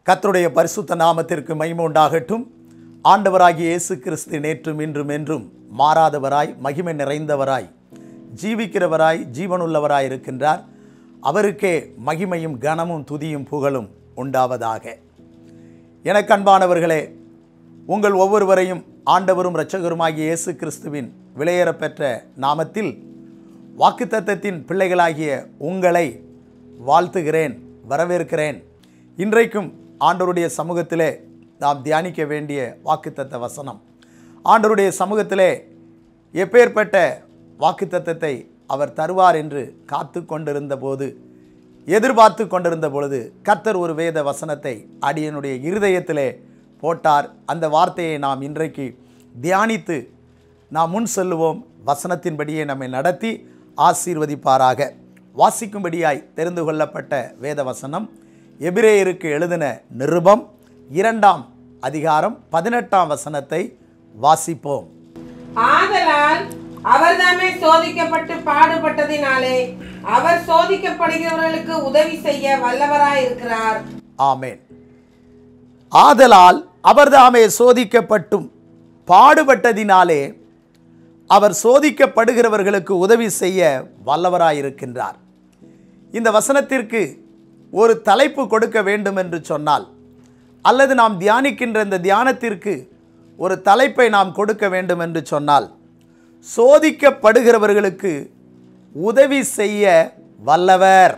கர்த்தருடைய பரிசுத்த நாமத்திற்கு மகிமை உண்டாகட்டும் ஆண்டவராகிய இயேசு கிறிஸ்து நேற்றும் இன்றும் என்றும் மாறாதவராய் மகிமை நிறைந்தவராய் ஜீவிக்கிறவராய் ஜீவனுள்ளவராய் இருக்கின்றார் அவருக்கே மகிமையும் கனமும் துதியும் புகழும் உண்டாவதாக எனக்கு அன்பானவர்களே உங்கள் ஒவ்வொருவரையும் ஆண்டவரும் இரட்சகருமாகிய இயேசு கிறிஸ்துவின் விலையேறப்பெற்ற நாமத்தில் வாக்குத்தத்தத்தின் பிள்ளைகளாகிய உங்களை வாழ்த்துகிறேன் வரவேற்கிறேன் இன்றைக்கும் ஆண்டவருடைய சமூகத்திலே நாம் தியானிக்க வேண்டிய வாக்குத்தத்த வசனம் ஆண்டவருடைய சமூகத்திலே எப்பேற்பட்ட வாக்குத்தத்தத்தை அவர் தருவார் என்று காத்து கொண்டிருந்த போது எதிர்பார்த்து கொண்டிருந்த பொழுது கர்த்தர் ஒரு வேத வசனத்தை அடியனுடைய இருதயத்திலே போட்டார் அந்த வார்த்தையை நாம் இன்றைக்கு தியானித்து நாம் முன் செல்லுவோம் வசனத்தின்படியே நம்மை நடத்தி ஆசீர்வதிப்பாராக வாசிக்கும்படியாய் தெரிந்து கொள்ளப்பட்ட வேத வசனம் எபிரேயருக்கு எழுதின நிருபம் இரண்டாம் அதிகாரம் பதினெட்டாம் வசனத்தை வாசிப்போம் ஆதலால் அவர்தாமே சோதிக்கப்பட்டு பாடுபட்டதினாலே அவர் சோதிக்கப்படுகிறவர்களுக்கு உதவி செய்ய வல்லவராயிருக்கிறார் ஆமேன் ஆதலால் அவர்தாமே சோதிக்கப்பட்டும் பாடுபட்டதினாலே அவர் சோதிக்கப்படுகிறவர்களுக்கு உதவி செய்ய வல்லவராயிருக்கின்றார் இந்த வசனத்திற்கு ஒரு தலைப்பு கொடுக்க வேண்டும் என்று சொன்னால் அல்லது நாம் தியானிக்கின்ற இந்த தியானத்திற்கு ஒரு தலைப்பை நாம் கொடுக்க வேண்டும் என்று சொன்னால் சோதிக்கப்படுகிறவர்களுக்கு உதவி செய்ய வல்லவர்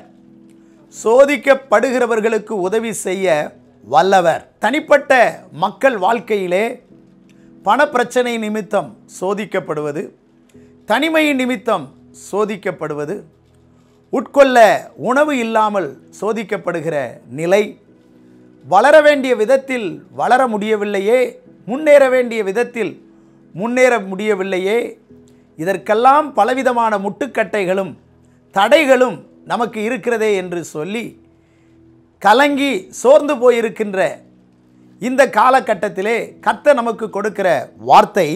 சோதிக்கப்படுகிறவர்களுக்கு உதவி செய்ய வல்லவர் தனிப்பட்ட மக்கள் வாழ்க்கையிலே பணப்பிரச்சனை நிமித்தம் சோதிக்கப்படுவது தனிமையின் நிமித்தம் சோதிக்கப்படுவது உட்கொள்ள உணவு இல்லாமல் சோதிக்கப்படுகிற நிலை வளர வேண்டிய விதத்தில் வளர முடியவில்லையே முன்னேற வேண்டிய விதத்தில் முன்னேற முடியவில்லையே இதற்கெல்லாம் பலவிதமான முட்டுக்கட்டைகளும் தடைகளும் நமக்கு இருக்கிறதே என்று சொல்லி கலங்கி சோர்ந்து போயிருக்கின்ற இந்த காலகட்டத்திலே கத்த நமக்கு கொடுக்கிற வார்த்தை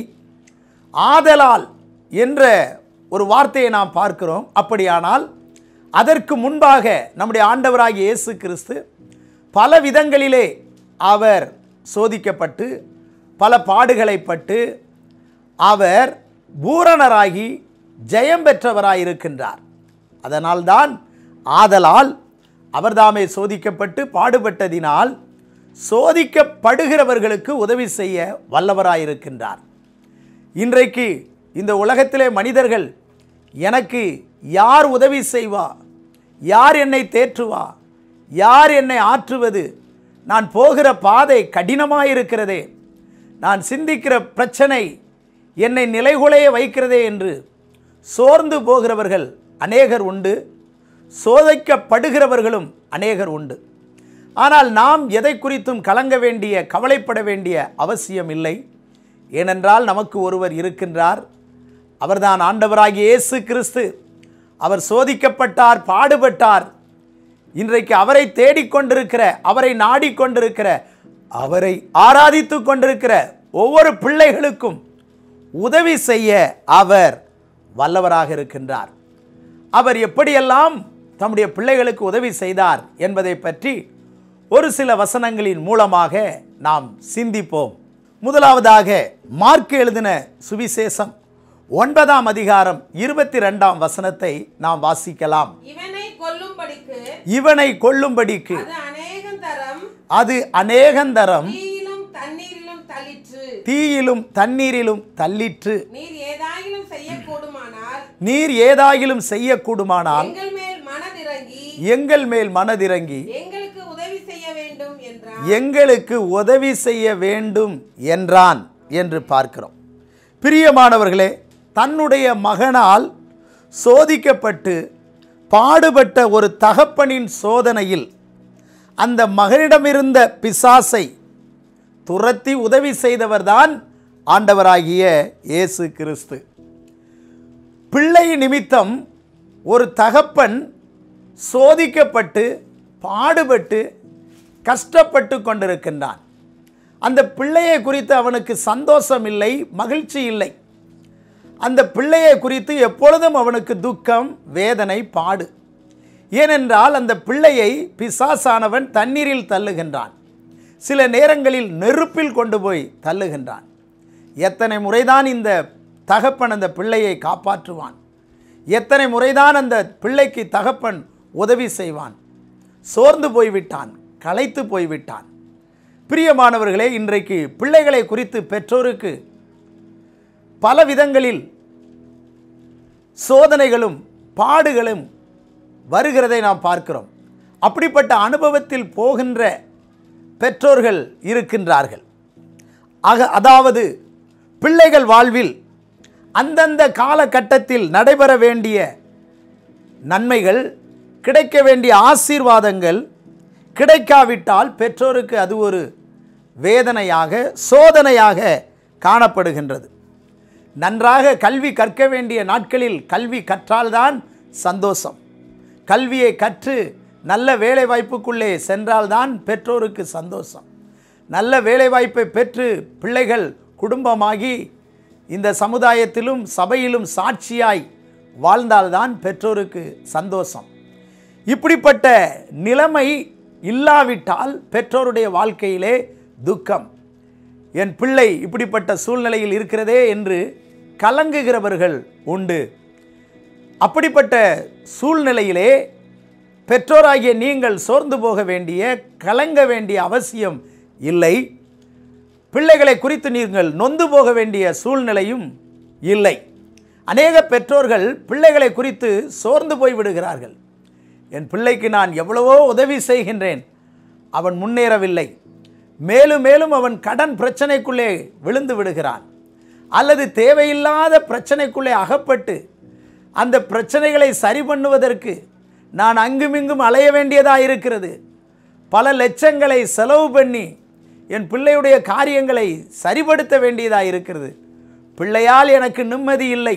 ஆதலால் என்ற ஒரு வார்த்தையை நாம் பார்க்கிறோம் அப்படியானால் அதற்கு முன்பாக நம்முடைய ஆண்டவராகிய இயேசு கிறிஸ்து பல விதங்களிலே அவர் சோதிக்கப்பட்டு பல பாடுகளை பட்டு அவர் பூரணராகி ஜெயம் பெற்றவராயிருக்கின்றார் அதனால்தான் ஆதலால் அவர்தாமே சோதிக்கப்பட்டு பாடுபட்டதினால் சோதிக்கப்படுகிறவர்களுக்கு உதவி செய்ய வல்லவராயிருக்கின்றார் இன்றைக்கு இந்த உலகத்திலே மனிதர்கள் எனக்கு யார் உதவி செய்வா யார் என்னை தேற்றுவா யார் என்னை ஆற்றுவது நான் போகிற பாதை கடினமாயிருக்கிறதே நான் சிந்திக்கிற பிரச்சனை என்னை நிலைகுலைய வைக்கிறதே என்று சோர்ந்து போகிறவர்கள் அநேகர் உண்டு சோதிக்கப்படுகிறவர்களும் அநேகர் உண்டு ஆனால் நாம் எதை குறித்தும் கலங்க வேண்டிய கவலைப்பட வேண்டிய அவசியம் இல்லை ஏனென்றால் நமக்கு ஒருவர் இருக்கின்றார் அவர்தான் ஆண்டவராகிய இயேசு கிறிஸ்து அவர் சோதிக்கப்பட்டார் பாடுபட்டார் இன்றைக்கு அவரை தேடிக்கொண்டிருக்கிற அவரை நாடிக்கொண்டிருக்கிற அவரை ஆராதித்து கொண்டிருக்கிற ஒவ்வொரு பிள்ளைகளுக்கும் உதவி செய்ய அவர் வல்லவராக இருக்கின்றார் அவர் எப்படியெல்லாம் தம்முடைய பிள்ளைகளுக்கு உதவி செய்தார் என்பதை பற்றி ஒரு சில வசனங்களின் மூலமாக நாம் சிந்திப்போம் முதலாவதாக மார்க் எழுதின சுவிசேஷம் ஒன்பதாம் அதிகாரம் இருபத்தி ரெண்டாம் வசனத்தை நாம் வாசிக்கலாம் இவனை கொல்லும்படிக்கு இவனை கொல்லும்படிக்கு அது அநேகம் தரம் அது அநேகந்தரம் தீயிலும் தண்ணீரிலும் தளிற்று தீயிலும் தண்ணீரிலும் தள்ளிற்று நீர் ஏதாயிலும் செய்யக்கூடுமானால் நீர் ஏதாயிலும் செய்யக்கூடுமானால் எங்கள் மேல் மனதிறங்கி எங்கள் மேல் மனதிறங்கி எங்களுக்கு உதவி செய்ய வேண்டும் என்றார் எங்களுக்கு உதவி செய்ய வேண்டும் என்றான் என்று பார்க்கிறோம் பிரியமானவர்களே தன்னுடைய மகனால் சோதிக்கப்பட்டு பாடுபட்ட ஒரு தகப்பனின் சோதனையில் அந்த மகனிடமிருந்த பிசாசை துரத்தி உதவி செய்தவர்தான் ஆண்டவராகிய இயேசு கிறிஸ்து பிள்ளை நிமித்தம் ஒரு தகப்பன் சோதிக்கப்பட்டு பாடுபட்டு கஷ்டப்பட்டு கொண்டிருக்கின்றான் அந்த பிள்ளையை குறித்து அவனுக்கு சந்தோஷம் இல்லை மகிழ்ச்சி இல்லை அந்த பிள்ளையை குறித்து எப்பொழுதும் அவனுக்கு துக்கம் வேதனை பாடு ஏனென்றால் அந்த பிள்ளையை பிசாசானவன் தண்ணீரில் தள்ளுகின்றான் சில நேரங்களில் நெருப்பில் கொண்டு போய் தள்ளுகின்றான் எத்தனை முறைதான் இந்த தகப்பன் அந்த பிள்ளையை காப்பாற்றுவான் எத்தனை முறைதான் அந்த பிள்ளைக்கு தகப்பன் உதவி செய்வான் சோர்ந்து போய்விட்டான் களைத்து போய்விட்டான் பிரியமானவர்களே இன்றைக்கு பிள்ளைகளை குறித்து பெற்றோருக்கு பல விதங்களில் சோதனைகளும் பாடுகளும் வருகிறதை நாம் பார்க்கிறோம் அப்படிப்பட்ட அனுபவத்தில் போகின்ற பெற்றோர்கள் இருக்கின்றார்கள் ஆக அதாவது பிள்ளைகள் வாழ்வில் அந்தந்த காலகட்டத்தில் நடைபெற வேண்டிய நன்மைகள் கிடைக்க வேண்டிய ஆசீர்வாதங்கள் கிடைக்காவிட்டால் பெற்றோருக்கு அது ஒரு வேதனையாக சோதனையாக காணப்படுகின்றது நன்றாக கல்வி கற்க வேண்டிய நாட்களில் கல்வி கற்றால்தான் சந்தோஷம் கல்வியை கற்று நல்ல வேலை வாய்ப்புக்குள்ளே சென்றால்தான் பெற்றோருக்கு சந்தோஷம் நல்ல வேலைவாய்ப்பை பெற்று பிள்ளைகள் குடும்பமாகி இந்த சமுதாயத்திலும் சபையிலும் சாட்சியாய் வாழ்ந்தால்தான் பெற்றோருக்கு சந்தோஷம் இப்படிப்பட்ட நிலைமை இல்லாவிட்டால் பெற்றோருடைய வாழ்க்கையிலே துக்கம் என் பிள்ளை இப்படிப்பட்ட சூழ்நிலையில் இருக்கிறதே என்று கலங்குகிறவர்கள் உண்டு அப்படிப்பட்ட சூழ்நிலையிலே பெற்றோராகிய நீங்கள் சோர்ந்து போக வேண்டிய கலங்க வேண்டிய அவசியம் இல்லை பிள்ளைகளை குறித்து நீங்கள் நொந்து போக வேண்டிய சூழ்நிலையும் இல்லை அநேக பெற்றோர்கள் பிள்ளைகளை குறித்து சோர்ந்து போய் விடுகிறார்கள் என் பிள்ளைக்கு நான் எவ்வளவோ உதவி செய்கின்றேன் அவன் முன்னேறவில்லை மேலும் மேலும் அவன் கடன் பிரச்சனைக்குள்ளே விழுந்து விடுகிறான் அல்லது தேவையில்லாத பிரச்சனைக்குள்ளே அகப்பட்டு அந்த பிரச்சனைகளை சரி பண்ணுவதற்கு நான் அங்குமிங்கும் அலைய வேண்டியதாக இருக்கிறது பல லட்சங்களை செலவு பண்ணி என் பிள்ளையுடைய காரியங்களை சரிப்படுத்த வேண்டியதாக இருக்கிறது பிள்ளையால் எனக்கு நிம்மதி இல்லை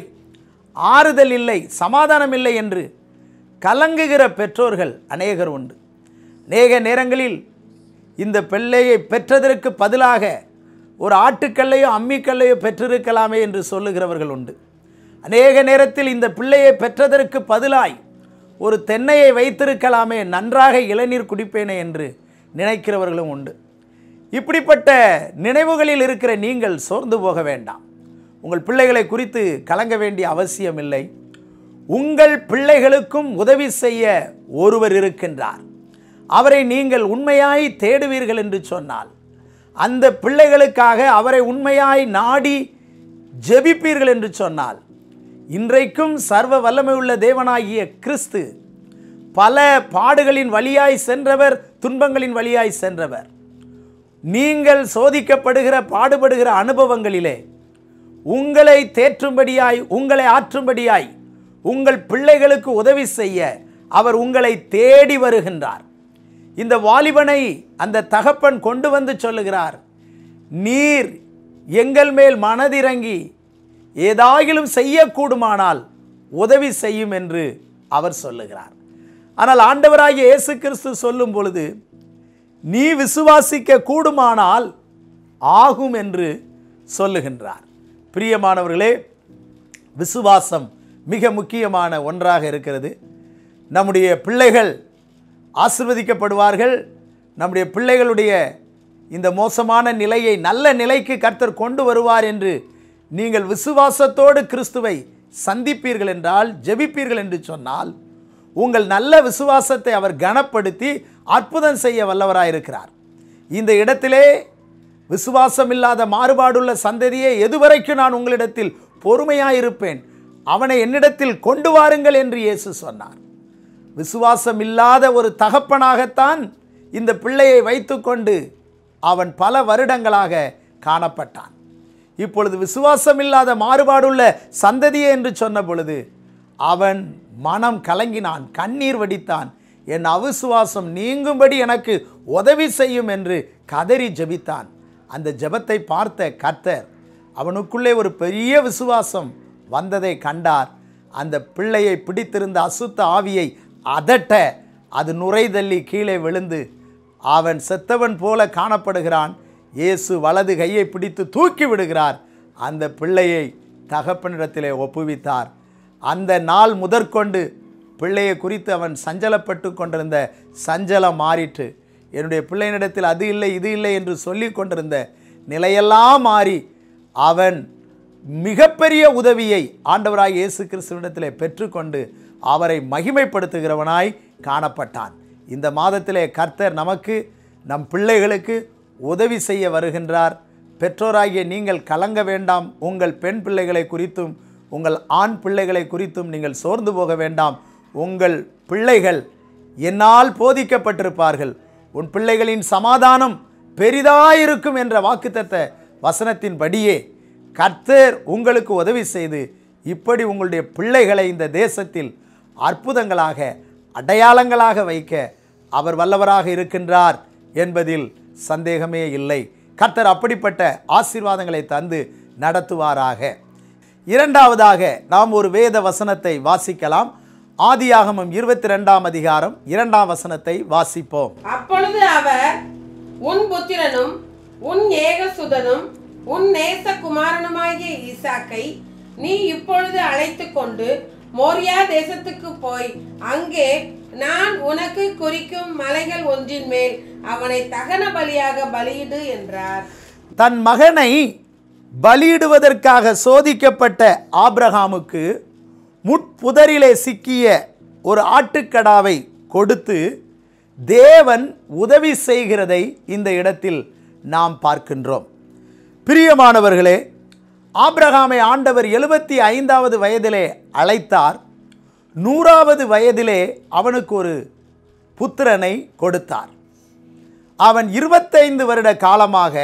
ஆறுதல் இல்லை சமாதானம் இல்லை என்று கலங்குகிற பெற்றோர்கள் அநேகர் உண்டு அநேக நேரங்களில் இந்த பிள்ளையை பெற்றதற்கு பதிலாக ஒரு ஆட்டுக்கல்லையோ அம்மிக்கல்லையோ பெற்றிருக்கலாமே என்று சொல்லுகிறவர்கள் உண்டு அநேக நேரத்தில் இந்த பிள்ளையை பெற்றதற்கு பதிலாய் ஒரு தென்னையை வைத்திருக்கலாமே நன்றாக இளநீர் குடிப்பேனே என்று நினைக்கிறவர்களும் உண்டு இப்படிப்பட்ட நினைவுகளில் இருக்கிற நீங்கள் சோர்ந்து போக வேண்டாம் உங்கள் பிள்ளைகளை குறித்து கலங்க வேண்டிய அவசியமில்லை உங்கள் பிள்ளைகளுக்கும் உதவி செய்ய ஒருவர் இருக்கின்றார் அவரை நீங்கள் உண்மையாய் தேடுவீர்கள் என்று சொன்னால் அந்த பிள்ளைகளுக்காக அவரை உண்மையாய் நாடி ஜெபிப்பீர்கள் என்று சொன்னால் இன்றைக்கும் சர்வ வல்லமை உள்ள தேவனாகிய கிறிஸ்து பல பாடுகளின் வழியாய் சென்றவர் துன்பங்களின் வழியாய் சென்றவர் நீங்கள் சோதிக்கப்படுகிற பாடுபடுகிற அனுபவங்களிலே உங்களை தேற்றும்படியாய் உங்களை ஆற்றும்படியாய் உங்கள் பிள்ளைகளுக்கு உதவி செய்ய அவர் உங்களை தேடி வருகின்றார் இந்த வாலிபனை அந்த தகப்பன் கொண்டு வந்து சொல்லுகிறார் நீர் எங்கள் மேல் மனதிறங்கி ஏதாகிலும் செய்யக்கூடுமானால் உதவி செய்யும் என்று அவர் சொல்லுகிறார் ஆனால் ஆண்டவராகிய இயேசு கிறிஸ்து சொல்லும் பொழுது நீ விசுவாசிக்க கூடுமானால் ஆகும் என்று சொல்லுகின்றார் பிரியமானவர்களே விசுவாசம் மிக முக்கியமான ஒன்றாக இருக்கிறது நம்முடைய பிள்ளைகள் ஆசிர்வதிக்கப்படுவார்கள் நம்முடைய பிள்ளைகளுடைய இந்த மோசமான நிலையை நல்ல நிலைக்கு கர்த்தர் கொண்டு வருவார் என்று நீங்கள் விசுவாசத்தோடு கிறிஸ்துவை சந்திப்பீர்கள் என்றால் ஜெபிப்பீர்கள் என்று சொன்னால் உங்கள் நல்ல விசுவாசத்தை அவர் கனப்படுத்தி அற்புதம் செய்ய வல்லவராயிருக்கிறார் இந்த இடத்திலே விசுவாசம் இல்லாத மாறுபாடுள்ள சந்ததியே எதுவரைக்கும் நான் உங்களிடத்தில் பொறுமையாயிருப்பேன் அவனை என்னிடத்தில் கொண்டு வாருங்கள் என்று இயேசு சொன்னார் விசுவாசம் இல்லாத ஒரு தகப்பனாகத்தான் இந்த பிள்ளையை வைத்துக்கொண்டு அவன் பல வருடங்களாக காணப்பட்டான் இப்பொழுது விசுவாசம் இல்லாத மாறுபாடுள்ள சந்ததியே என்று சொன்ன பொழுது அவன் மனம் கலங்கினான் கண்ணீர் வடித்தான் என் அவிசுவாசம் நீங்கும்படி எனக்கு உதவி செய்யும் என்று கதறி ஜெபித்தான் அந்த ஜெபத்தை பார்த்த கர்த்தர் அவனுக்குள்ளே ஒரு பெரிய விசுவாசம் வந்ததை கண்டார் அந்த பிள்ளையை பிடித்திருந்த அசுத்த ஆவியை அதட்ட அது நுரைதள்ளி கீழே விழுந்து அவன் செத்தவன் போல காணப்படுகிறான் இயேசு வலது கையை பிடித்து தூக்கி விடுகிறார் அந்த பிள்ளையை தகப்பனிடத்திலே ஒப்புவித்தார் அந்த நாள் முதற்கொண்டு பிள்ளையை குறித்து அவன் சஞ்சலப்பட்டு கொண்டிருந்த சஞ்சலம் மாறிற்று என்னுடைய பிள்ளையினிடத்தில் அது இல்லை இது இல்லை என்று சொல்லி கொண்டிருந்த நிலையெல்லாம் மாறி அவன் மிகப்பெரிய உதவியை ஆண்டவராய் இயேசு கிறிஸ்துவிடத்திலே பெற்றுக்கொண்டு அவரை மகிமைப்படுத்துகிறவனாய் காணப்பட்டான் இந்த மாதத்திலே கர்த்தர் நமக்கு நம் பிள்ளைகளுக்கு உதவி செய்ய வருகின்றார் பெற்றோராகிய நீங்கள் கலங்க வேண்டாம் உங்கள் பெண் பிள்ளைகளை குறித்தும் உங்கள் ஆண் பிள்ளைகளை குறித்தும் நீங்கள் சோர்ந்து போக வேண்டாம் உங்கள் பிள்ளைகள் என்னால் போதிக்கப்பட்டிருப்பார்கள் உன் பிள்ளைகளின் சமாதானம் பெரிதாயிருக்கும் என்ற வாக்குத்தத்த வசனத்தின்படியே கர்த்தர் உங்களுக்கு உதவி செய்து இப்படி உங்களுடைய பிள்ளைகளை இந்த தேசத்தில் அற்புதங்களாக அடையாளங்களாக வைக்க அவர் வல்லவராக இருக்கின்றார் என்பதில் சந்தேகமே இல்லை கர்த்தர் அப்படிப்பட்ட ஆசீர்வாதங்களை தந்து நடத்துவாராக இரண்டாவதாக நாம் ஒரு வேத வசனத்தை வாசிக்கலாம் ஆதியாகமம் இருபத்தி ரெண்டாம் அதிகாரம் இரண்டாம் வசனத்தை வாசிப்போம் அப்பொழுது அவர் உன் புத்திரனும் உன் ஏகசுதனும் உன் நேசகுமாரனுமாகிய ஈசாக்கை நீ இப்பொழுது அழைத்துக் கொண்டு மோரியா தேசத்துக்கு போய் அங்கே நான் உனக்கு குறிக்கும் மலைகள் ஒன்றின் மேல் அவனை தகன பலியாக பலியிடு என்றார் தன் மகனை பலியிடுவதற்காக சோதிக்கப்பட்ட ஆபிரகாமுக்கு முட்புதரிலே சிக்கிய ஒரு ஆட்டுக்கடாவை கொடுத்து தேவன் உதவி செய்கிறதை இந்த இடத்தில் நாம் பார்க்கின்றோம் பிரியமானவர்களே ஆபிரகாமை ஆண்டவர் எழுபத்தி ஐந்தாவது வயதிலே அழைத்தார் நூறாவது வயதிலே அவனுக்கு ஒரு புத்திரனை கொடுத்தார் அவன் இருபத்தைந்து வருட காலமாக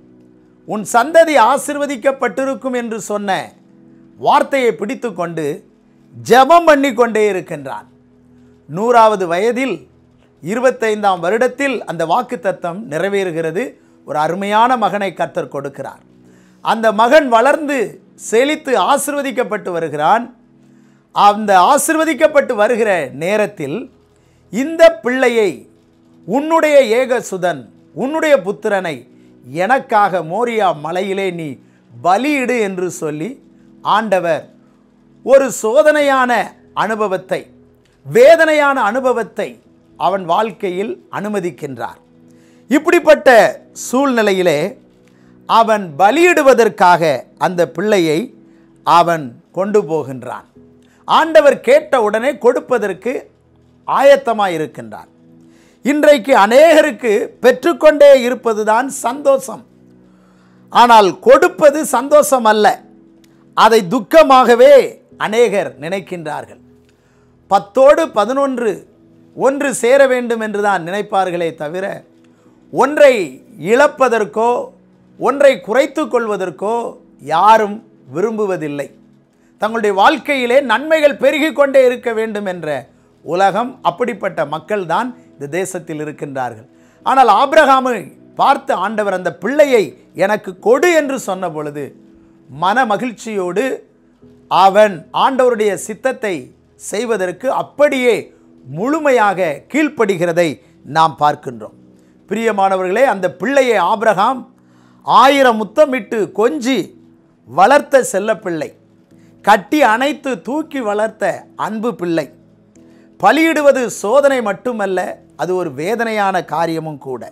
உன் சந்ததி ஆசிர்வதிக்கப்பட்டிருக்கும் என்று சொன்ன வார்த்தையை பிடித்துக்கொண்டு ஜெபம் பண்ணி கொண்டே இருக்கின்றான் நூறாவது வயதில் இருபத்தைந்தாம் வருடத்தில் அந்த வாக்குத்தத்தம் நிறைவேறுகிறது ஒரு அருமையான மகனை கர்த்தர் கொடுக்கிறார் அந்த மகன் வளர்ந்து செழித்து ஆசிர்வதிக்கப்பட்டு வருகிறான் அந்த ஆசிர்வதிக்கப்பட்டு வருகிற நேரத்தில் இந்த பிள்ளையை உன்னுடைய ஏகசுதன் உன்னுடைய புத்திரனை எனக்காக மோரியா மலையிலே நீ பலியிடு என்று சொல்லி ஆண்டவர் ஒரு சோதனையான அனுபவத்தை வேதனையான அனுபவத்தை அவன் வாழ்க்கையில் அனுமதிக்கின்றார் இப்படிப்பட்ட சூழ்நிலையிலே அவன் பலியிடுவதற்காக அந்த பிள்ளையை அவன் கொண்டு போகின்றான் ஆண்டவர் கேட்ட உடனே கொடுப்பதற்கு ஆயத்தமாக இருக்கின்றார் இன்றைக்கு அநேகருக்கு பெற்றுக்கொண்டே இருப்பதுதான் சந்தோஷம் ஆனால் கொடுப்பது சந்தோஷம் அல்ல அதை துக்கமாகவே அநேகர் நினைக்கின்றார்கள் பத்தோடு பதினொன்று ஒன்று சேர வேண்டும் என்று தான் நினைப்பார்களே தவிர ஒன்றை இழப்பதற்கோ ஒன்றை குறைத்து கொள்வதற்கோ யாரும் விரும்புவதில்லை தங்களுடைய வாழ்க்கையிலே நன்மைகள் பெருகிக் கொண்டே இருக்க வேண்டும் என்ற உலகம் அப்படிப்பட்ட மக்கள்தான் இந்த தேசத்தில் இருக்கின்றார்கள் ஆனால் ஆபிரகாமை பார்த்து ஆண்டவர் அந்த பிள்ளையை எனக்கு கொடு என்று சொன்ன பொழுது மன மகிழ்ச்சியோடு அவன் ஆண்டவருடைய சித்தத்தை செய்வதற்கு அப்படியே முழுமையாக கீழ்ப்படுகிறதை நாம் பார்க்கின்றோம் பிரியமானவர்களே அந்த பிள்ளையை ஆபிரகாம் ஆயிரம் முத்தமிட்டு கொஞ்சி வளர்த்த செல்லப்பிள்ளை கட்டி அணைத்து தூக்கி வளர்த்த அன்பு பிள்ளை பலியிடுவது சோதனை மட்டுமல்ல அது ஒரு வேதனையான காரியமும் கூட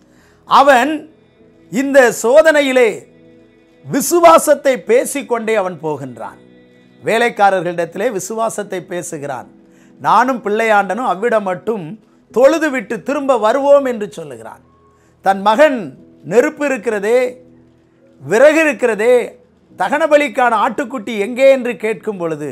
அவன் இந்த சோதனையிலே விசுவாசத்தை பேசிக்கொண்டே அவன் போகின்றான் வேலைக்காரர்களிடத்திலே விசுவாசத்தை பேசுகிறான் நானும் பிள்ளையாண்டனும் அவ்விடம் மட்டும் தொழுது விட்டு திரும்ப வருவோம் என்று சொல்லுகிறான் தன் மகன் நெருப்பு இருக்கிறதே விறகு இருக்கிறதே தகனபலிக்கான ஆட்டுக்குட்டி எங்கே என்று கேட்கும் பொழுது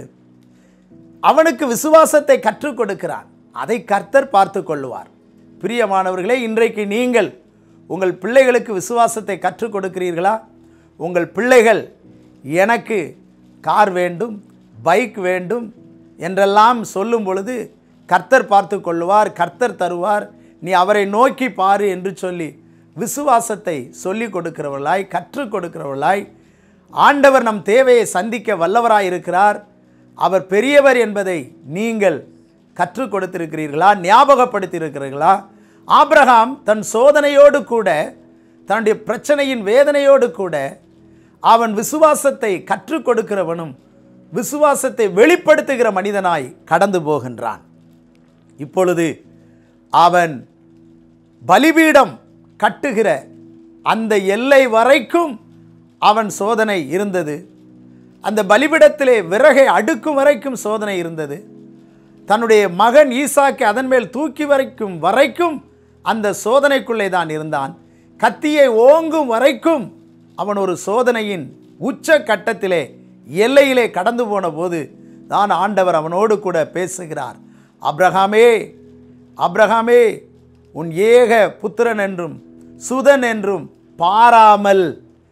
அவனுக்கு விசுவாசத்தை கற்றுக் கொடுக்கிறான் அதை கர்த்தர் பார்த்து கொள்ளுவார் பிரியமானவர்களே இன்றைக்கு நீங்கள் உங்கள் பிள்ளைகளுக்கு விசுவாசத்தை கற்றுக் கொடுக்கிறீர்களா உங்கள் பிள்ளைகள் எனக்கு கார் வேண்டும் பைக் வேண்டும் என்றெல்லாம் சொல்லும் பொழுது கர்த்தர் பார்த்து கொள்ளுவார் கர்த்தர் தருவார் நீ அவரை நோக்கி பாரு என்று சொல்லி விசுவாசத்தை சொல்லி கொடுக்கிறவர்களாய் கற்றுக் கொடுக்கிறவர்களாய் ஆண்டவர் நம் தேவையை சந்திக்க வல்லவராய் இருக்கிறார் அவர் பெரியவர் என்பதை நீங்கள் கற்றுக் கொடுத்திருக்கிறீர்களா ஞாபகப்படுத்தியிருக்கிறீர்களா ஆபிரகாம் தன் சோதனையோடு கூட தன்னுடைய பிரச்சனையின் வேதனையோடு கூட அவன் விசுவாசத்தை கற்றுக் கொடுக்கிறவனும் விசுவாசத்தை வெளிப்படுத்துகிற மனிதனாய் கடந்து போகின்றான் இப்பொழுது அவன் பலிபீடம் கட்டுகிற அந்த எல்லை வரைக்கும் அவன் சோதனை இருந்தது அந்த பலிபீடத்திலே விறகை அடுக்கும் வரைக்கும் சோதனை இருந்தது தன்னுடைய மகன் ஈசாக்கை அதன் மேல் தூக்கி வரைக்கும் வரைக்கும் அந்த சோதனைக்குள்ளே தான் இருந்தான் கத்தியை ஓங்கும் வரைக்கும் அவன் ஒரு சோதனையின் உச்ச கட்டத்திலே எல்லையிலே கடந்து போன போது தான் ஆண்டவர் அவனோடு கூட பேசுகிறார் அப்ரஹாமே அப்ரஹாமே உன் ஏக புத்திரன் என்றும் சுதன் என்றும் பாராமல்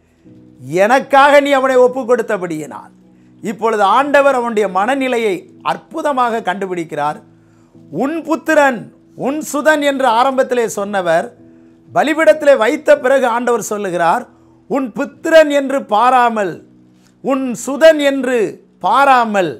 எனக்காக நீ அவனை ஒப்பு கொடுத்தபடியினால் இப்பொழுது ஆண்டவர் அவனுடைய மனநிலையை அற்புதமாக கண்டுபிடிக்கிறார் உன் புத்திரன் உன் சுதன் என்று ஆரம்பத்திலே சொன்னவர் பலிபிடத்திலே வைத்த பிறகு ஆண்டவர் சொல்லுகிறார் உன் புத்திரன் என்று பாராமல் உன் சுதன் என்று பாராமல்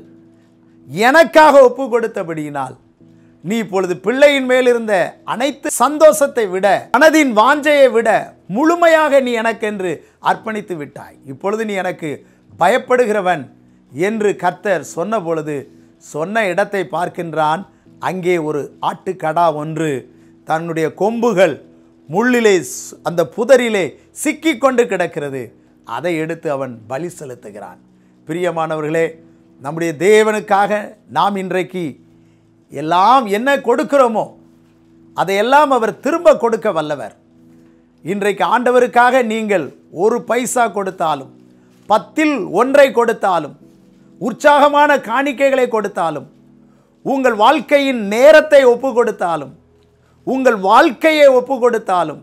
எனக்காக ஒப்பு கொடுத்தபடியினால் நீ இப்பொழுது பிள்ளையின் மேல் இருந்த அனைத்து சந்தோஷத்தை விட மனதின் வாஞ்சையை விட முழுமையாக நீ எனக்கென்று அர்ப்பணித்து விட்டாய் இப்பொழுது நீ எனக்கு பயப்படுகிறவன் என்று கர்த்தர் சொன்ன பொழுது சொன்ன இடத்தை பார்க்கின்றான் அங்கே ஒரு ஆட்டுக்கடா ஒன்று தன்னுடைய கொம்புகள் முள்ளிலே ஸ்- அந்த புதரிலே சிக்கிக் கொண்டு கிடக்கிறது அதை எடுத்து அவன் பலி செலுத்துகிறான் பிரியமானவர்களே நம்முடைய தேவனுக்காக நாம் இன்றைக்கு எல்லாம் என்ன கொடுக்கிறோமோ அதையெல்லாம் அவர் திரும்ப கொடுக்க வல்லவர் இன்றைக்கு ஆண்டவருக்காக நீங்கள் ஒரு பைசா கொடுத்தாலும் பத்தில் ஒன்றை கொடுத்தாலும் உற்சாகமான காணிக்கைகளை கொடுத்தாலும் உங்கள் வாழ்க்கையின் நேரத்தை ஒப்பு கொடுத்தாலும் உங்கள் வாழ்க்கையை ஒப்பு கொடுத்தாலும்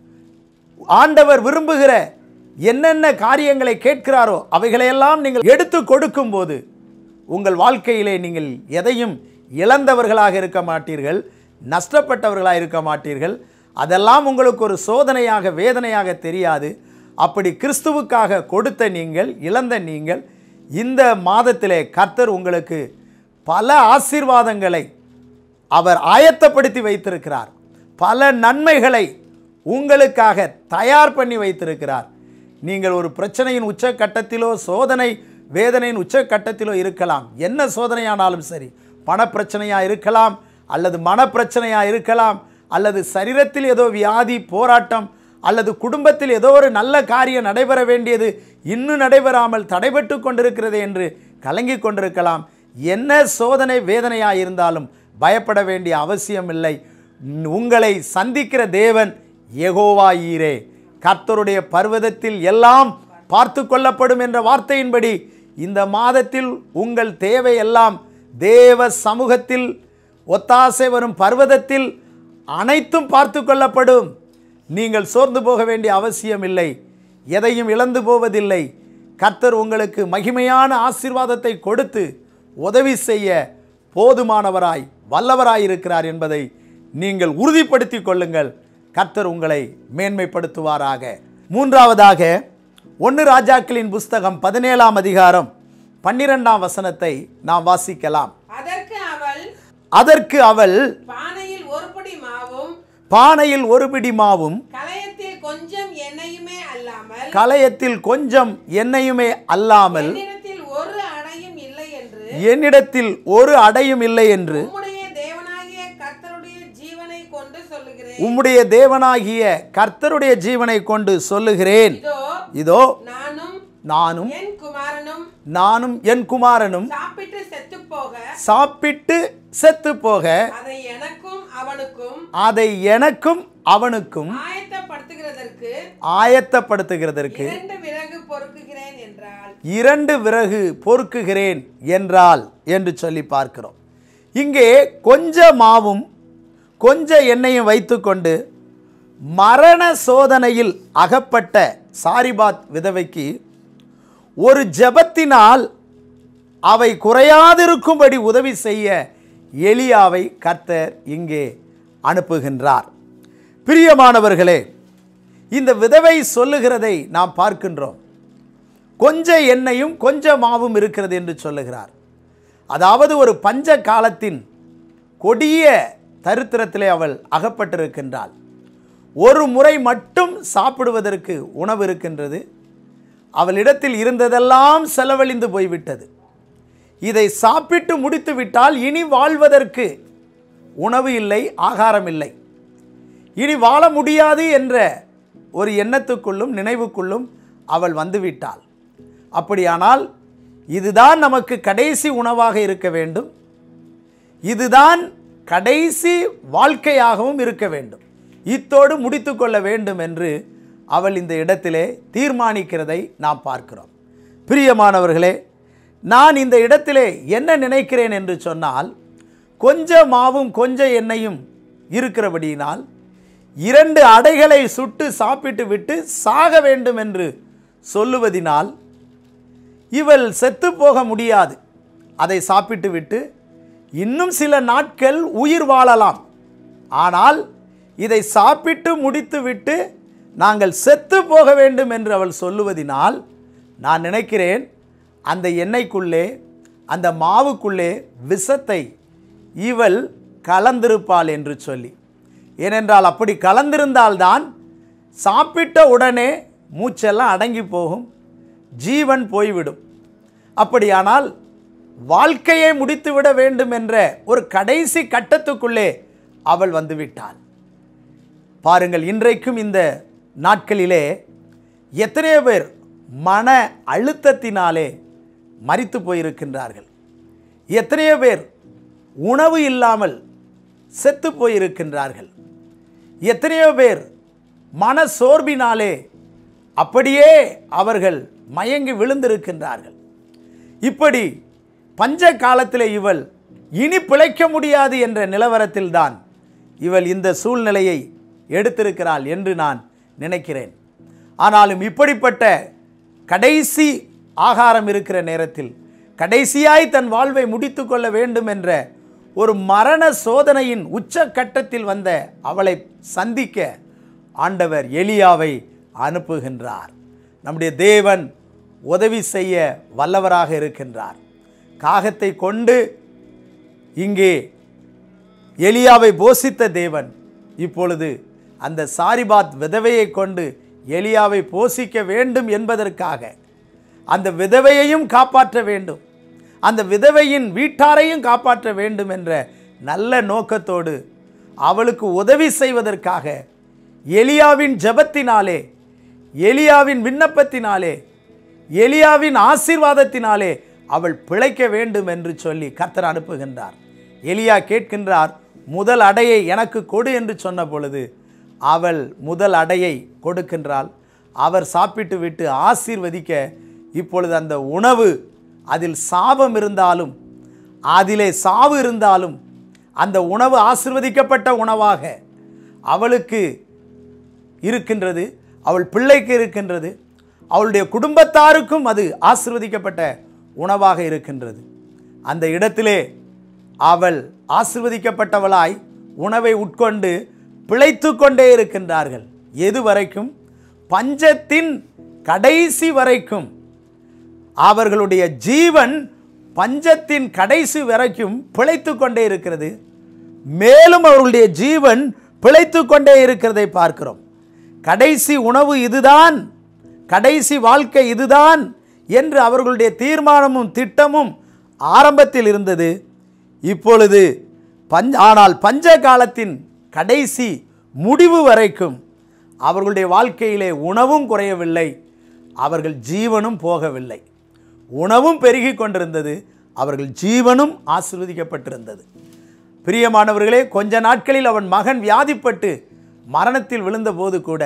ஆண்டவர் விரும்புகிற என்னென்ன காரியங்களை கேட்கிறாரோ அவைகளையெல்லாம் நீங்கள் எடுத்து கொடுக்கும்போது உங்கள் வாழ்க்கையிலே நீங்கள் எதையும் இழந்தவர்களாக இருக்க மாட்டீர்கள் நஷ்டப்பட்டவர்களாக இருக்க மாட்டீர்கள் அதெல்லாம் உங்களுக்கு ஒரு சோதனையாக வேதனையாக தெரியாது அப்படி கிறிஸ்துவுக்காக கொடுத்த நீங்கள் இழந்த நீங்கள் இந்த மாதத்திலே கர்த்தர் உங்களுக்கு பல ஆசீர்வாதங்களை அவர் ஆயத்தப்படுத்தி வைத்திருக்கிறார் பல நன்மைகளை உங்களுக்காக தயார் பண்ணி வைத்திருக்கிறார் நீங்கள் ஒரு பிரச்சனையின் உச்சக்கட்டத்திலோ சோதனை வேதனையின் உச்சக்கட்டத்திலோ இருக்கலாம் என்ன சோதனையானாலும் சரி பணப்பிரச்சனையாக இருக்கலாம் அல்லது மனப்பிரச்சனையாக இருக்கலாம் அல்லது சரீரத்தில் ஏதோ வியாதி போராட்டம் அல்லது குடும்பத்தில் ஏதோ ஒரு நல்ல காரியம் நடைபெற வேண்டியது இன்னும் நடைபெறாமல் தடைபட்டு கொண்டிருக்கிறது என்று கலங்கிக் கொண்டிருக்கலாம் என்ன சோதனை வேதனையாக இருந்தாலும் பயப்பட வேண்டிய அவசியம் இல்லை உங்களை சந்திக்கிற தேவன் யெகோவா ஈரே கர்த்தருடைய பர்வதத்தில் எல்லாம் பார்த்து கொள்ளப்படும் என்ற வார்த்தையின்படி இந்த மாதத்தில் உங்கள் தேவையெல்லாம் தேவ சமூகத்தில் ஒத்தாசை வரும் பர்வதத்தில் அனைத்தும் பார்த்து கொள்ளப்படும் நீங்கள் சோர்ந்து போக வேண்டிய அவசியம் இல்லை எதையும் இழந்து போவதில்லை கர்த்தர் உங்களுக்கு மகிமையான ஆசீர்வாதத்தை கொடுத்து உதவி செய்ய போதுமானவராய் வல்லவராய் இருக்கிறார் என்பதை நீங்கள் உறுதிப்படுத்திக் கொள்ளுங்கள் கர்த்தர் உங்களை மேன்மைப்படுத்துவாராக மூன்றாவதாக ஒன்று ராஜாக்களின் புஸ்தகம் பதினேழாம் அதிகாரம் பன்னிரெண்டாம் வசனத்தை நாம் வாசிக்கலாம் அதற்கு அவள் அதற்கு அவள் பானையில் ஒரு படி மாவும் பானையில் ஒரு பிடி மாவும் கலயத்தில் கொஞ்சம் எண்ணெயுமே அல்லாமல் கலயத்தில் கொஞ்சம் எண்ணெயுமே அல்லாமல் என்னிடத்தில் ஒரு அடையும் இல்லை என்று என்னிடத்தில் ஒரு அடையும் இல்லை என்று உம்முடைய தேவனாகிய கர்த்தருடைய ஜீவனை கொண்டு சொல்லுகிறேன் உம்முடைய தேவனாகிய கர்த்தருடைய ஜீவனை கொண்டு சொல்லுகிறேன் இதோ இதோ நானும் நானும் என் குமாரனும் நானும் என் குமாரனும் சாப்பிட்டு செத்துப் போக சாப்பிட்டு செத்து போக அதை எனக்கும் அவனுக்கும் அதை எனக்கும் அவனுக்கும் ஆயத்தப்படுத்துகிறதற்கு ஆயத்தப்படுத்துகிறதற்கு இரண்டு விறகு பொறுக்குகிறேன் என்றால் இரண்டு விறகு பொறுக்குகிறேன் என்றால் என்று சொல்லி பார்க்கிறோம் இங்கே கொஞ்ச மாவும் கொஞ்ச எண்ணெயும் வைத்துக்கொண்டு மரண சோதனையில் அகப்பட்ட சாரிபாத் விதவைக்கு ஒரு ஜெபத்தினால் அவை குறையாதிருக்கும்படி உதவி செய்ய எலியாவை கர்த்தர் இங்கே அனுப்புகின்றார் பிரியமானவர்களே இந்த விதவை சொல்லுகிறதை நாம் பார்க்கின்றோம் கொஞ்ச எண்ணெயும் கொஞ்ச மாவும் இருக்கிறது என்று சொல்லுகிறார் அதாவது ஒரு பஞ்ச காலத்தின் கொடிய தரித்திரத்திலே அவள் அகப்பட்டிருக்கின்றாள் ஒரு முறை மட்டும் சாப்பிடுவதற்கு உணவு இருக்கின்றது அவளிடத்தில் இருந்ததெல்லாம் செலவழிந்து போய்விட்டது இதை சாப்பிட்டு முடித்து விட்டால் இனி வாழ்வதற்கு உணவு இல்லை ஆகாரம் இல்லை இனி வாழ முடியாது என்ற ஒரு எண்ணத்துக்குள்ளும் நினைவுக்குள்ளும் அவள் வந்துவிட்டாள் அப்படியானால் இதுதான் நமக்கு கடைசி உணவாக இருக்க வேண்டும் இதுதான் கடைசி வாழ்க்கையாகவும் இருக்க வேண்டும் இத்தோடு முடித்துக்கொள்ள வேண்டும் என்று அவள் இந்த இடத்திலே தீர்மானிக்கிறதை நாம் பார்க்கிறோம் பிரியமானவர்களே நான் இந்த இடத்திலே என்ன நினைக்கிறேன் என்று சொன்னால் கொஞ்ச மாவும் கொஞ்ச எண்ணெயும் இருக்கிறபடியினால் இரண்டு அடைகளை சுட்டு சாப்பிட்டு விட்டு சாக வேண்டும் என்று சொல்லுவதினால் இவள் செத்து போக முடியாது அதை சாப்பிட்டு விட்டு இன்னும் சில நாட்கள் உயிர் வாழலாம் ஆனால் இதை சாப்பிட்டு முடித்துவிட்டு நாங்கள் செத்து போக வேண்டும் என்று அவள் சொல்லுவதினால் நான் நினைக்கிறேன் அந்த எண்ணெய்க்குள்ளே அந்த மாவுக்குள்ளே விஷத்தை இவள் கலந்திருப்பாள் என்று சொல்லி ஏனென்றால் அப்படி கலந்திருந்தால்தான் சாப்பிட்ட உடனே மூச்செல்லாம் அடங்கி போகும் ஜீவன் போய்விடும் அப்படியானால் வாழ்க்கையை முடித்துவிட வேண்டும் என்ற ஒரு கடைசி கட்டத்துக்குள்ளே அவள் வந்துவிட்டாள் பாருங்கள் இன்றைக்கும் இந்த நாட்களிலே எத்தனையோ பேர் மன அழுத்தத்தினாலே மரித்து போயிருக்கின்றார்கள் எத்தனையோ பேர் உணவு இல்லாமல் செத்து போயிருக்கின்றார்கள் எத்தனையோ பேர் மன சோர்வினாலே அப்படியே அவர்கள் மயங்கி விழுந்திருக்கின்றார்கள் இப்படி பஞ்ச காலத்தில் இவள் இனி பிழைக்க முடியாது என்ற நிலவரத்தில்தான் இவள் இந்த சூழ்நிலையை எடுத்திருக்கிறாள் என்று நான் நினைக்கிறேன் ஆனாலும் இப்படிப்பட்ட கடைசி ஆகாரம் இருக்கிற நேரத்தில் கடைசியாய் தன் வாழ்வை முடித்து கொள்ள வேண்டும் என்ற ஒரு மரண சோதனையின் உச்சக்கட்டத்தில் வந்த அவளை சந்திக்க ஆண்டவர் எலியாவை அனுப்புகின்றார் நம்முடைய தேவன் உதவி செய்ய வல்லவராக இருக்கின்றார் காகத்தை கொண்டு இங்கே எலியாவை போஷித்த தேவன் இப்பொழுது அந்த சாரிபாத் விதவையை கொண்டு எலியாவை போஷிக்க வேண்டும் என்பதற்காக அந்த விதவையையும் காப்பாற்ற வேண்டும் அந்த விதவையின் வீட்டாரையும் காப்பாற்ற வேண்டும் என்ற நல்ல நோக்கத்தோடு அவளுக்கு உதவி செய்வதற்காக எலியாவின் ஜெபத்தினாலே எலியாவின் விண்ணப்பத்தினாலே எலியாவின் ஆசீர்வாதத்தினாலே அவள் பிழைக்க வேண்டும் என்று சொல்லி கர்த்தர் அனுப்புகின்றார் எலியா கேட்கின்றார் முதல் அடையை எனக்கு கொடு என்று சொன்ன பொழுது அவள் முதல் அடையை கொடுக்கின்றாள் அவர் சாப்பிட்டு விட்டு ஆசீர்வதிக்க இப்பொழுது அந்த உணவு அதில் சாபம் இருந்தாலும் அதிலே சாவு இருந்தாலும் அந்த உணவு ஆசிர்வதிக்கப்பட்ட உணவாக அவளுக்கு இருக்கின்றது அவள் பிள்ளைக்கு இருக்கின்றது அவளுடைய குடும்பத்தாருக்கும் அது ஆசிர்வதிக்கப்பட்ட உணவாக இருக்கின்றது அந்த இடத்திலே அவள் ஆசிர்வதிக்கப்பட்டவளாய் உணவை உட்கொண்டு பிழைத்து கொண்டே இருக்கின்றார்கள் எது வரைக்கும் பஞ்சத்தின் கடைசி வரைக்கும் அவர்களுடைய ஜீவன் பஞ்சத்தின் கடைசி வரைக்கும் பிழைத்து கொண்டே இருக்கிறது மேலும் அவர்களுடைய ஜீவன் பிழைத்து கொண்டே இருக்கிறதை பார்க்கிறோம் கடைசி உணவு இதுதான் கடைசி வாழ்க்கை இதுதான் என்று அவர்களுடைய தீர்மானமும் திட்டமும் ஆரம்பத்தில் இருந்தது இப்பொழுது பஞ்ச ஆனால் பஞ்ச காலத்தின் கடைசி முடிவு வரைக்கும் அவர்களுடைய வாழ்க்கையிலே உணவும் குறையவில்லை அவர்கள் ஜீவனும் போகவில்லை உணவும் பெருகி கொண்டிருந்தது அவர்கள் ஜீவனும் ஆசீர்வதிக்கப்பட்டிருந்தது பிரியமானவர்களே கொஞ்ச நாட்களில் அவன் மகன் வியாதிப்பட்டு மரணத்தில் விழுந்தபோது கூட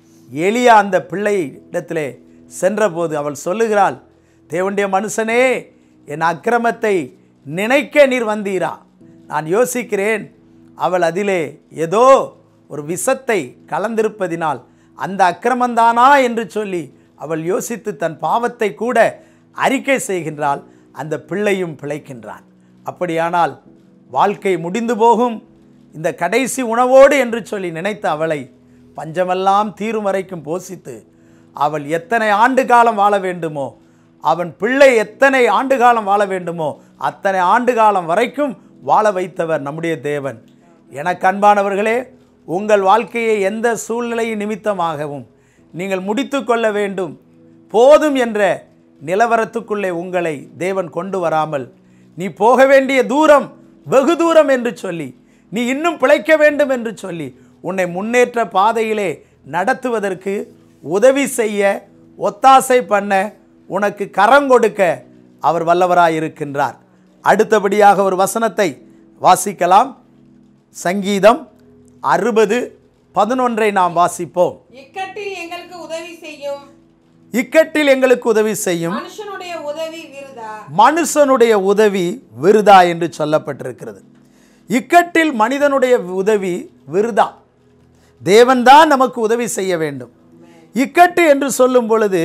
எலியா அந்த பிள்ளை இடத்திலே சென்றபோது அவள் சொல்லுகிறாள் தேவனுடைய மனுஷனே என் அக்கிரமத்தை நினைக்க நீர் வந்தீரா நான் யோசிக்கிறேன் அவள் அதிலே ஏதோ ஒரு விஷத்தை கலந்திருப்பதினால் அந்த அக்கிரமந்தானா என்று சொல்லி அவள் யோசித்து தன் பாவத்தை கூட அறிக்கை செய்கின்றாள் அந்த பிள்ளையும் பிழைக்கின்றான் அப்படியானால் வாழ்க்கை முடிந்து போகும் இந்த கடைசி உணவோடு என்று சொல்லி நினைத்த அவளை பஞ்சமெல்லாம் தீரும் வரைக்கும் போஷித்து அவள் எத்தனை ஆண்டு காலம் வாழ வேண்டுமோ அவன் பிள்ளை எத்தனை ஆண்டு காலம் வாழ வேண்டுமோ அத்தனை ஆண்டு காலம் வரைக்கும் வாழ வைத்தவர் நம்முடைய தேவன் எனக்கு அன்பானவர்களே உங்கள் வாழ்க்கையை எந்த சூழ்நிலை நிமித்தமாகவும் நீங்கள் முடித்து கொள்ள வேண்டும் போதும் என்ற நிலவரத்துக்குள்ளே உங்களை தேவன் கொண்டு வராமல் நீ போக வேண்டிய தூரம் வெகு தூரம் என்று சொல்லி நீ இன்னும் பிழைக்க வேண்டும் என்று சொல்லி உன்னை முன்னேற்ற பாதையிலே நடத்துவதற்கு உதவி செய்ய ஒத்தாசை பண்ண உனக்கு கரம் கொடுக்க அவர் வல்லவராய் இருக்கின்றார் அடுத்தபடியாக ஒரு வசனத்தை வாசிக்கலாம் சங்கீதம் அறுபது பதினொன்றை நாம் வாசிப்போம் இக்கட்டில் எங்களுக்கு உதவி செய்யும் இக்கட்டில் எங்களுக்கு உதவி செய்யும் மனுஷனுடைய உதவி விருதா மனுஷனுடைய உதவி விருதா என்று சொல்லப்பட்டிருக்கிறது இக்கட்டில் மனிதனுடைய உதவி விருதா தேவன்தான் நமக்கு உதவி செய்ய வேண்டும் இக்கட்டு என்று சொல்லும் பொழுது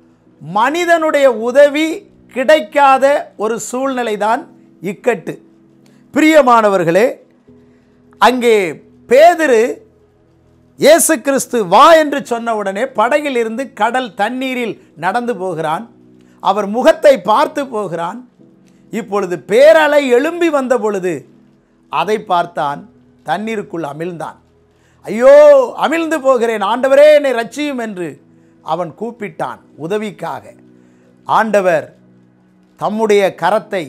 மனிதனுடைய உதவி கிடைக்காத ஒரு சூழ்நிலை தான் இக்கட்டு பிரியமானவர்களே அங்கே பேதுரு இயேசு கிறிஸ்து வா என்று சொன்ன உடனே படகில் இருந்து கடல் தண்ணீரில் நடந்து போகிறான் அவர் முகத்தை பார்த்து போகிறான் இப்பொழுது பேரலை எழும்பி வந்த பொழுது அதை பார்த்தான் தண்ணீருக்குள் அமிழ்ந்தான் ஐயோ அமிழ்ந்து போகிறேன் ஆண்டவரே என்னை ரட்சியும் என்று அவன் கூப்பிட்டான் உதவிக்காக ஆண்டவர் தம்முடைய கரத்தை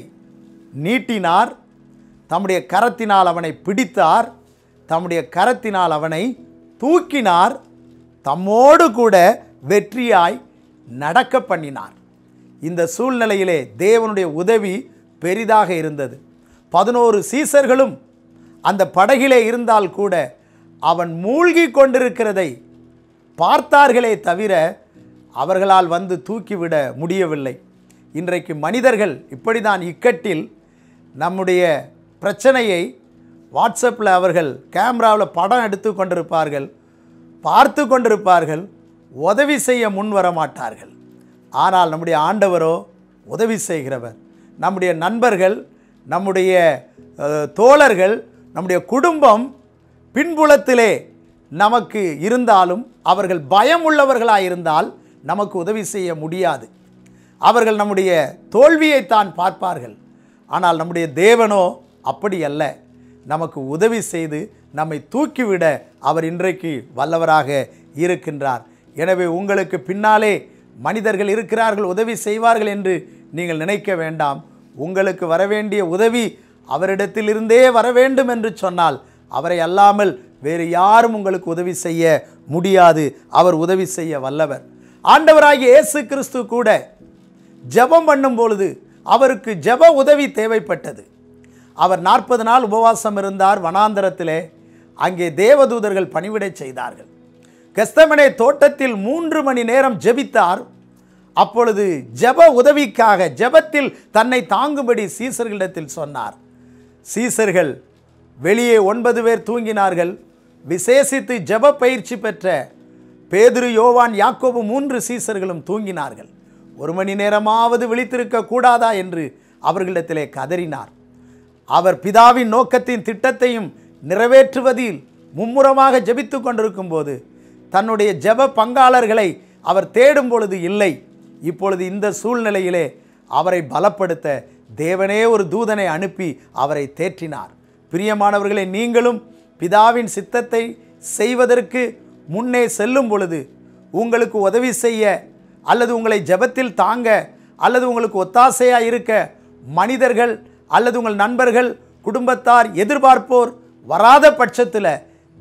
நீட்டினார் தம்முடைய கரத்தினால் அவனை பிடித்தார் தம்முடைய கரத்தினால் அவனை தூக்கினார் தம்மோடு கூட வெற்றியாய் நடக்க பண்ணினார் இந்த சூழ்நிலையிலே தேவனுடைய உதவி பெரிதாக இருந்தது பதினோரு சீசர்களும் அந்த படகிலே இருந்தால் கூட அவன் மூழ்கி கொண்டிருக்கிறதை பார்த்தார்களே தவிர அவர்களால் வந்து தூக்கிவிட முடியவில்லை இன்றைக்கு மனிதர்கள் இப்படிதான் இக்கட்டில் நம்முடைய பிரச்சனையை வாட்ஸ்அப்பில் அவர்கள் கேமராவில் படம் எடுத்து கொண்டிருப்பார்கள் பார்த்து கொண்டிருப்பார்கள் உதவி செய்ய முன் வர மாட்டார்கள் ஆனால் நம்முடைய ஆண்டவரோ உதவி செய்கிறவர் நம்முடைய நண்பர்கள் நம்முடைய அஹ், தோழர்கள் நம்முடைய குடும்பம் பின்புலத்திலே நமக்கு இருந்தாலும் அவர்கள் பயம் உள்ளவர்களாக இருந்தால் நமக்கு உதவி செய்ய முடியாது அவர்கள் நம்முடைய தோல்வியைத்தான் பார்ப்பார்கள் ஆனால் நம்முடைய தேவனோ அப்படி அல்ல நமக்கு உதவி செய்து நம்மை தூக்கிவிட அவர் இன்றைக்கு வல்லவராக இருக்கின்றார் எனவே உங்களுக்கு பின்னாலே மனிதர்கள் இருக்கிறார்கள் உதவி செய்வார்கள் என்று நீங்கள் நினைக்க வேண்டாம் உங்களுக்கு வரவேண்டிய உதவி அவரிடத்திலிருந்தே வர வேண்டும் என்று சொன்னால் அவரை அல்லாமல் வேறு யாரும் உங்களுக்கு உதவி செய்ய முடியாது அவர் உதவி செய்ய வல்லவர் ஆண்டவராகிய இயேசு கிறிஸ்து கூட ஜெபம் பண்ணும் பொழுது அவருக்கு ஜெப உதவி தேவைப்பட்டது அவர் நாற்பது நாள் உபவாசம் இருந்தார் வனாந்தரத்திலே அங்கே தேவதூதர்கள் பணிவிடை செய்தார்கள் கெஸ்தமனே தோட்டத்தில் மூன்று மணி நேரம் ஜெபித்தார் அப்பொழுது ஜெப உதவிக்காக ஜெபத்தில் தன்னை தாங்கும்படி சீசர்களிடத்தில் சொன்னார் சீசர்கள் வெளியே ஒன்பது பேர் தூங்கினார்கள் விசேஷித்து ஜெப பயிற்சி பெற்ற பேதுரு யோவான் யாக்கோபு மூன்று சீசர்களும் தூங்கினார்கள் ஒரு மணி நேரமாவது விழித்திருக்க கூடாதா என்று அவர்களிடத்திலே கதறினார் அவர் பிதாவின் நோக்கத்தின் திட்டத்தையும் நிறைவேற்றுவதில் மும்முரமாக ஜெபித்து கொண்டிருக்கும் போது தன்னுடைய ஜெப பங்காளர்களை அவர் தேடும் பொழுது இல்லை இப்பொழுது இந்த சூழ்நிலையிலே அவரை பலப்படுத்த தேவனே ஒரு தூதனை அனுப்பி அவரை தேற்றினார் பிரியமானவர்களே நீங்களும் பிதாவின் சித்தத்தை செய்வதற்கு முன்னே செல்லும் பொழுது உங்களுக்கு உதவி செய்ய அல்லது உங்களை ஜெபத்தில் தாங்க அல்லது உங்களுக்கு ஒத்தாசையாக இருக்க மனிதர்கள் அல்லது உங்கள் நண்பர்கள் குடும்பத்தார் எதிர்பார்ப்போர் வராத பட்சத்தில்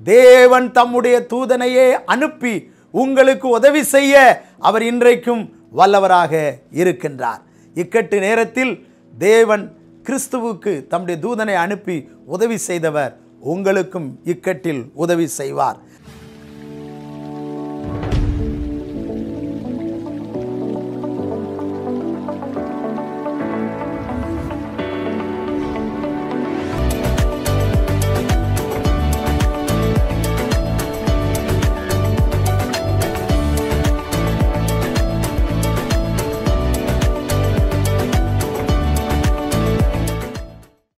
தேவன் தம்முடைய தூதனையே அனுப்பி உங்களுக்கு உதவி செய்ய அவர் இன்றைக்கும் வல்லவராக இருக்கின்றார் இக்கட்டு நேரத்தில் தேவன் கிறிஸ்துவுக்கு தம்முடைய தூதனை அனுப்பி உதவி செய்தவர் உங்களுக்கும் இக்கட்டில் உதவி செய்வார்